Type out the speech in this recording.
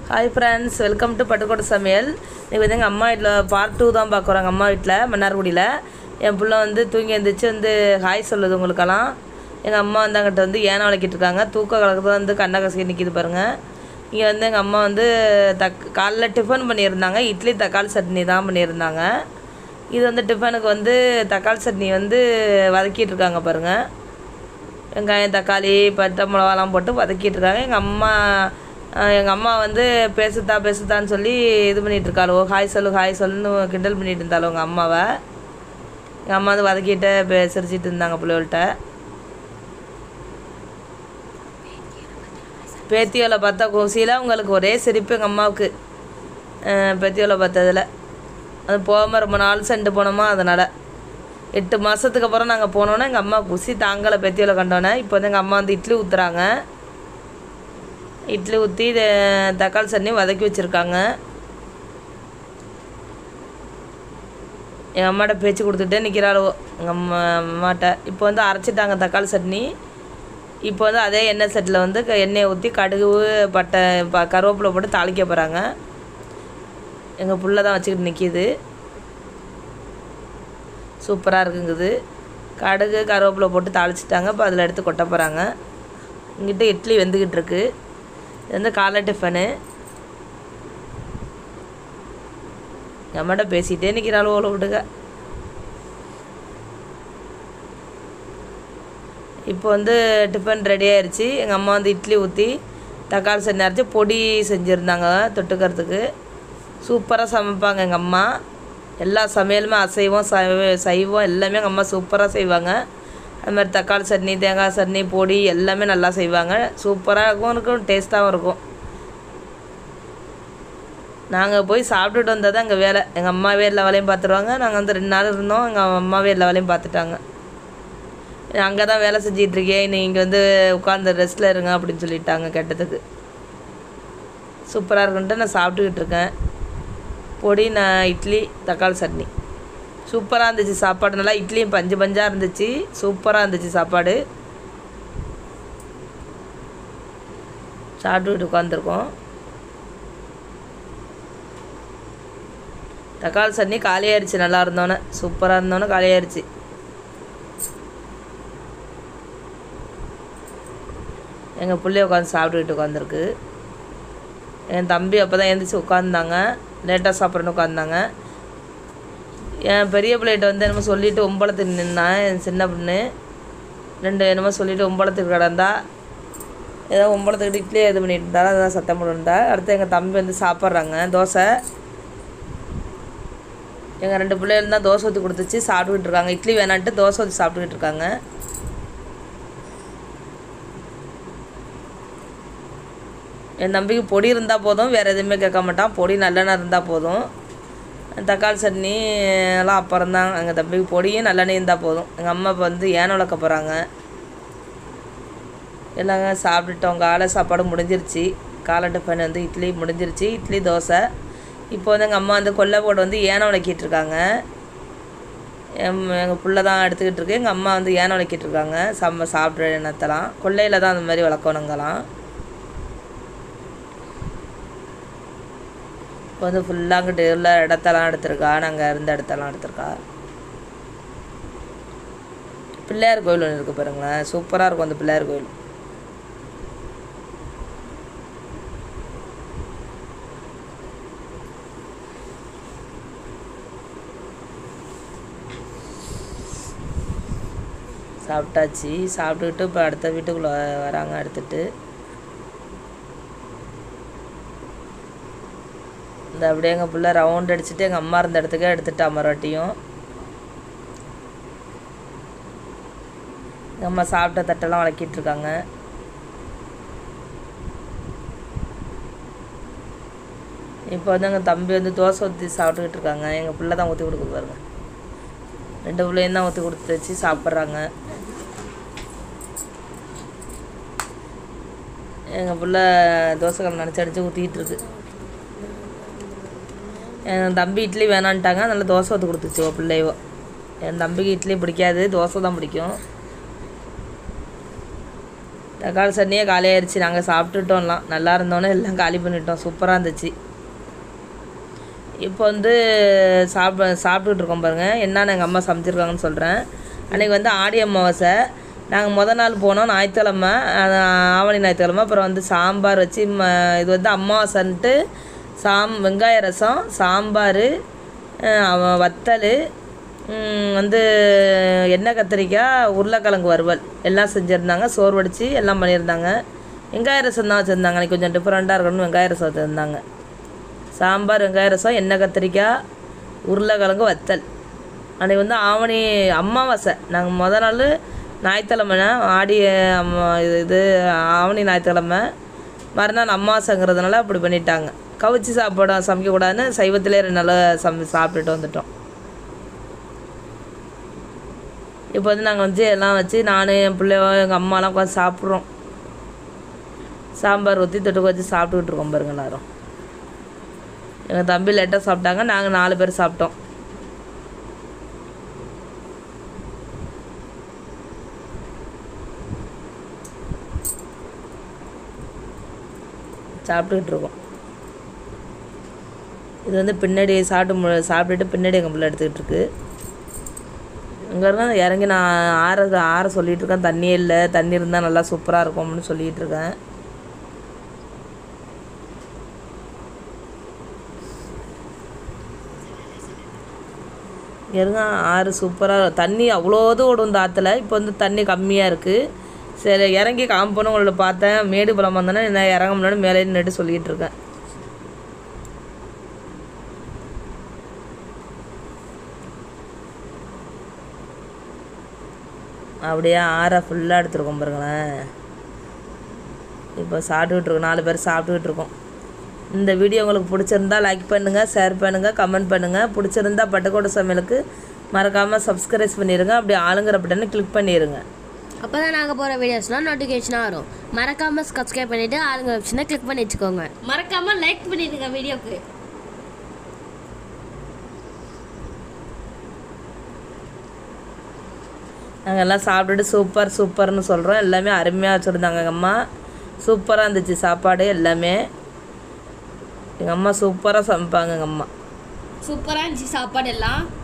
hi friends welcome to Pattukkottai சமையல் இன்றைக்கி வந்து எங்கள் அம்மா வீட்டில் பார்ட் டூ தான் பார்க்குறோம் எங்கள் அம்மா வீட்டில் மன்னார்குடியில் என் பிள்ளை வந்து தூங்கி எழுந்திரிச்சு வந்து ஹாய் சொல்லுது உங்களுக்கெல்லாம் எங்கள் அம்மா வந்து அங்கிட்ட வந்து ஏனம் வளக்கிட்டு இருக்காங்க தூக்க கலக்கத்தில் வந்து கண்ணை கசக்கி நிற்கிது பாருங்கள் இங்கே வந்து எங்கள் அம்மா வந்து தக் காலைல டிஃபன் பண்ணியிருந்தாங்க இட்லி தக்காளி சட்னி தான் பண்ணியிருந்தாங்க இது வந்து டிஃபனுக்கு வந்து தக்காளி சட்னி வந்து வதக்கிட்டு இருக்காங்க பாருங்கள் வெங்காயம் தக்காளி பச்சை மிளகாலாம் போட்டு வதக்கிட்டு இருக்காங்க எங்கள் அம்மா எங்கள் அம்மா வந்து பேசுதா பேசுதான்னு சொல்லி இது பண்ணிட்டு இருக்காளோ ஹாய் சொல்லு ஹாய் சொல்லுன்னு கிண்டல் பண்ணிட்டு இருந்தாளோ உங்கள் அம்மாவை எங்கள் அம்மா வந்து வதக்கிட்டு பே சிரிச்சிட்டு இருந்தாங்க பிள்ளைகள்கிட்ட பேத்தியோல பார்த்தா கோசியில் உங்களுக்கு ஒரே சிரிப்பு எங்கள் அம்மாவுக்கு பேத்தியோல பார்த்ததில் அது போகாமல் ரொம்ப நாள் சென்று போனோமா அதனால் எட்டு மாதத்துக்கு அப்புறம் நாங்கள் போனோன்னே எங்கள் அம்மா குசி தாங்கலை பெத்தியோல கண்டோன்னே இப்போ வந்து எங்கள் அம்மா வந்து இட்லி ஊற்றுறாங்க இட்லி ஊற்றி தக்காளி சட்னி வதக்கி வச்சுருக்காங்க எங்கள் அம்மாட்ட பேச்சு கொடுத்துட்டே நிற்கிறாளோ எங்கள் அம்மா அம்மாட்ட இப்போ வந்து அரைச்சிட்டாங்க தக்காளி சட்னி இப்போ வந்து அதே எண்ணெய் சட்டியில் வந்து க- எண்ணெயை ஊற்றி கடுகு பட்டை ப கருவேப்பிலை போட்டு தாளிக்க போகிறாங்க எங்கள் புள்ள தான் வச்சுக்கிட்டு நிற்கிது சூப்பராக இருக்குங்குது கடுகு கருவேப்பிலை போட்டு தாளிச்சிட்டாங்க இப்போ அதில் எடுத்து கொட்ட போகிறாங்க இங்கிட்ட இட்லி வெந்துக்கிட்டு இருக்கு இது வந்து காலை டிஃபனு எங்கள் அம்மாட்ட பேசிகிட்டே நிற்கிறாள் ஓலை விட்டுக்க இப்போ வந்து டிஃபன் ரெடி ஆயிடுச்சு எங்கள் அம்மா வந்து இட்லி ஊற்றி தக்காளி சட்னி அரைச்சி பொடி செஞ்சுருந்தாங்க தொட்டுக்கிறதுக்கு சூப்பராக சமைப்பாங்க எங்கள் அம்மா எல்லா சமையலுமே அசைவம் சைவ சைவம் எல்லாமே எங்கள் அம்மா சூப்பராக செய்வாங்க அது மாதிரி தக்காளி சட்னி தேங்காய் சட்னி பொடி எல்லாமே நல்லா செய்வாங்க சூப்பராகவும் இருக்கும் டேஸ்ட்டாகவும் இருக்கும் நாங்கள் போய் சாப்பிட்டுட்டு வந்தால் தான் எங்கள் வேலை எங்கள் அம்மாவே எல்லா வேலையும் பார்த்துருவாங்க நாங்கள் வந்து ரெண்டு நாள் இருந்தோம் எங்கள் அம்மாவே எல்லா வேலையும் பார்த்துட்டாங்க அங்கே தான் வேலை செஞ்சிட்டு இருக்கேன் நீங்கள் வந்து உட்காந்து ரெஸ்ட்டில் இருங்க அப்படின்னு சொல்லிட்டாங்க கேட்டதுக்கு சூப்பராக இருக்குன்ட்டு நான் சாப்பிட்டுக்கிட்டு இருக்கேன் பொடி நான் இட்லி தக்காளி சட்னி சூப்பராக இருந்துச்சு சாப்பாடு நல்லா இட்லியும் பஞ்சு பஞ்சாக இருந்துச்சு சூப்பராக இருந்துச்சு சாப்பாடு சாப்பிட்டுக்கிட்டு உட்காந்துருக்கோம் தக்காளி சட்னி காலியாயிருச்சு நல்லா இருந்தோன்னே சூப்பராக இருந்தோன்னே காலியாயிருச்சு எங்கள் பிள்ளைய உட்காந்து சாப்பிட்டுக்கிட்டு உட்காந்துருக்கு என் தம்பி அப்போ தான் எழுந்திரிச்சு உட்காந்தாங்க லேட்டாக சாப்பிட்றேன்னு உட்காந்தாங்க என் பெரிய பிள்ளைகிட்ட வந்து என்னமோ சொல்லிட்டு ஒம்பளத்துக்கு நின்னான் என் சின்ன பொண்ணு ரெண்டு என்னமோ சொல்லிட்டு ஒம்பளத்துக்கு கிடந்தா ஏதோ ஒம்பளத்துக்கிட்ட இட்லியே இது பண்ணிட்டு இருந்தா அதான் சத்தம் போட்டுருந்தா அடுத்து எங்கள் தம்பி வந்து சாப்பிட்றாங்க தோசை எங்கள் ரெண்டு பிள்ளைகள் தான் தோசை ஊற்றி கொடுத்துச்சு சாப்பிட்டுக்கிட்டு இருக்காங்க இட்லி வேணான்ட்டு தோசை ஊற்றி சாப்பிட்டுக்கிட்டு இருக்காங்க என் தம்பிக்கு பொடி இருந்தால் போதும் வேறு எதுவுமே கேட்க மாட்டான் பொடி நல்லெண்ணெய் இருந்தால் போதும் தக்காளி சட்னி எல்லாம் அப்புறம் தான் எங்கள் தம்பிக்கு பொடியும் நல்லெண்ணெய் இருந்தால் போதும் எங்கள் அம்மா இப்போ வந்து ஏன வளர்க்க போகிறாங்க எல்லாங்க சாப்பிட்டுட்டோம் காலை சாப்பாடு முடிஞ்சிருச்சு காலை டிஃபன் வந்து இட்லி முடிஞ்சிருச்சு இட்லி தோசை இப்போ வந்து எங்கள் அம்மா வந்து கொல்லை போட்டு வந்து ஏனம் விளக்கிட்டு இருக்காங்க எம் எங்கள் புள்ள தான் எடுத்துக்கிட்டு இருக்கு எங்கள் அம்மா வந்து ஏனம் விளக்கிட்டு இருக்காங்க சம்ம சாப்பிட்ற எண்ணத்தெல்லாம் கொல்லையில் தான் அந்த மாதிரி வளர்க்கணுங்கலாம் இப்போ வந்து ஃபுல்லாக அங்கிட்டு உள்ள இடத்தெல்லாம் எடுத்திருக்கா நாங்கள் இருந்த இடத்தெல்லாம் எடுத்திருக்கா பிள்ளையார் கோயில் ஒன்று இருக்குது பாருங்களேன் சூப்பராக இருக்கும் அந்த பிள்ளையார் கோயில் சாப்பிட்டாச்சு சாப்பிட்டுக்கிட்டு இப்போ அடுத்த வீட்டுக்குள்ளே வராங்க எடுத்துட்டு இந்த அப்படியே எங்கள் பிள்ளை ரவுண்ட் அடிச்சுட்டு எங்கள் அம்மா இருந்த இடத்துக்கே எடுத்துட்டா மறுவாட்டியும் எங்கள் அம்மா சாப்பிட்ட தட்டெல்லாம் வளக்கிட்டு இருக்காங்க இப்போ வந்து எங்கள் தம்பி வந்து தோசை ஊற்றி சாப்பிட்டுக்கிட்டு இருக்காங்க எங்கள் பிள்ளை தான் ஊற்றி கொடுக்குது பாருங்க ரெண்டு பிள்ளையும் தான் ஊற்றி கொடுத்து வச்சு சாப்பிட்றாங்க எங்கள் பிள்ளை தோசைக்கல் நினச்சி அடித்து ஊற்றிக்கிட்டு இருக்கு என் தம்பி இட்லி வேணான்ட்டாங்க அதனால தோசை ஊற்றி கொடுத்துச்சு ஓ பிள்ளையோ என் தம்பிக்கு இட்லி பிடிக்காது தோசை தான் பிடிக்கும் தக்காளி சட்னியே காலியாயிருச்சு நாங்கள் சாப்பிட்டுட்டோம்லாம் நல்லா இருந்தோன்னே எல்லாம் காலி பண்ணிட்டோம் சூப்பராக இருந்துச்சு இப்போ வந்து சாப்பிட சாப்பிட்டுட்டு இருக்கோம் பாருங்கள் என்னென்ன எங்கள் அம்மா சமைச்சிருக்காங்கன்னு சொல்கிறேன் அன்றைக்கி வந்து ஆடி அமாவாசை நாங்கள் முத நாள் போனோம் ஞாயிற்றுக்கிழமை அது ஆவணி ஞாயிற்றுக்கிழமை அப்புறம் வந்து சாம்பார் வச்சு ம இது வந்து அமாவாசைன்ட்டு சாம் வெங்காய ரசம் சாம்பார் வத்தல் ம், வந்து எண்ணெய் கத்திரிக்காய் உருளைக்கிழங்கு வறுவல் எல்லாம் செஞ்சுருந்தாங்க சோறு வடித்து எல்லாம் பண்ணியிருந்தாங்க வெங்காய ரசம் தான் வச்சுருந்தாங்க அன்றைக்கி கொஞ்சம் டிஃப்ரெண்ட்டாக இருக்கணும்னு வெங்காய ரசம் வச்சுருந்தாங்க சாம்பார் வெங்காய ரசம் எண்ணெய் கத்திரிக்காய் உருளைக்கிழங்கு வத்தல் அன்றைக்கி வந்து ஆவணி அமாவாசை நாங்கள் முத நாள் ஞாயிற்றுக்கிழமை ஆடி அம்மா இது இது ஆவணி ஞாயிற்றுக்கிழமை மறுநாள் அமாவாசைங்கிறதுனால அப்படி பண்ணிட்டாங்க கவிச்சி சாப்பாடு சமைக்கக்கூடாதுன்னு சைவத்திலே ரெண்டு நாள் சமை சாப்பிட்டுட்டு வந்துட்டோம் இப்போ வந்து நாங்கள் வந்து எல்லாம் வச்சு நான் என் பிள்ளைவோ எங்கள் அம்மாலாம் உட்காந்து சாப்பிட்றோம் சாம்பார் ஊற்றி தொட்டுக்க வச்சு சாப்பிட்டுக்கிட்டு இருக்கோம் பாருங்க எல்லாரும் எங்கள் தம்பி லேட்டாக சாப்பிட்டாங்க நாங்கள் நாலு பேர் சாப்பிட்டோம் சாப்பிட்டுக்கிட்டு இருக்கோம் இது வந்து பின்னாடி சாப்பிட்டு மு சாப்பிட்டுட்டு பின்னாடி எங்கள் பிள்ளை எடுத்துக்கிட்டு இருக்கு இங்கேருந்து இறங்கி நான் ஆற ஆற சொல்லிகிட்டு இருக்கேன் தண்ணியே இல்லை தண்ணி இருந்தால் நல்லா சூப்பராக இருக்கும் அப்படின்னு சொல்லிகிட்டு இருக்கேன் இருங்க ஆறு சூப்பராக தண்ணி அவ்வளோது ஓடும் இந்த ஆற்றுல இப்போ வந்து தண்ணி கம்மியாக இருக்குது சரி இறங்கி காம்பணும் உங்களை பார்த்தேன் மேடு பழம் வந்தோன்னே நான் இறங்க முன்னாடி மேலே நின்று சொல்லிகிட்டு இருக்கேன் அப்படியே ஆறை ஃபுல்லாக எடுத்துருக்கோம் பாருங்களேன் இப்போ சாப்பிட்டுக்கிட்டு இருக்கோம் நாலு பேர் சாப்பிட்டுக்கிட்டு இருக்கோம் இந்த வீடியோ உங்களுக்கு பிடிச்சிருந்தா லைக் பண்ணுங்கள் ஷேர் பண்ணுங்கள் கமெண்ட் பண்ணுங்கள் பிடிச்சிருந்தா பட்டுக்கோட்டை சமையலுக்கு மறக்காமல் சப்ஸ்கிரைப் பண்ணிடுங்க அப்படி ஆளுங்கிற பட்டனை கிளிக் பண்ணிடுங்க அப்போ தான் நாங்கள் போகிற வீடியோஸ்லாம் நோட்டிஃபிகேஷனாக வரும் மறக்காமல் சப்ஸ்கிரைப் பண்ணிவிட்டு ஆளுங்க ஆப்ஷனை கிளிக் பண்ணி வச்சுக்கோங்க மறக்காமல் லைக் பண்ணிடுங்க வீடியோக்கு நாங்கள் எல்லாம் சாப்பிட்டுட்டு சூப்பர் சூப்பர்னு சொல்கிறோம் எல்லாமே அருமையாக வச்சுருந்தாங்க எங்கள் அம்மா சூப்பராக இருந்துச்சு சாப்பாடு எல்லாமே எங்கள் அம்மா சூப்பராக சமைப்பாங்க எங்கள் அம்மா சூப்பராக இருந்துச்சு சாப்பாடு எல்லாம்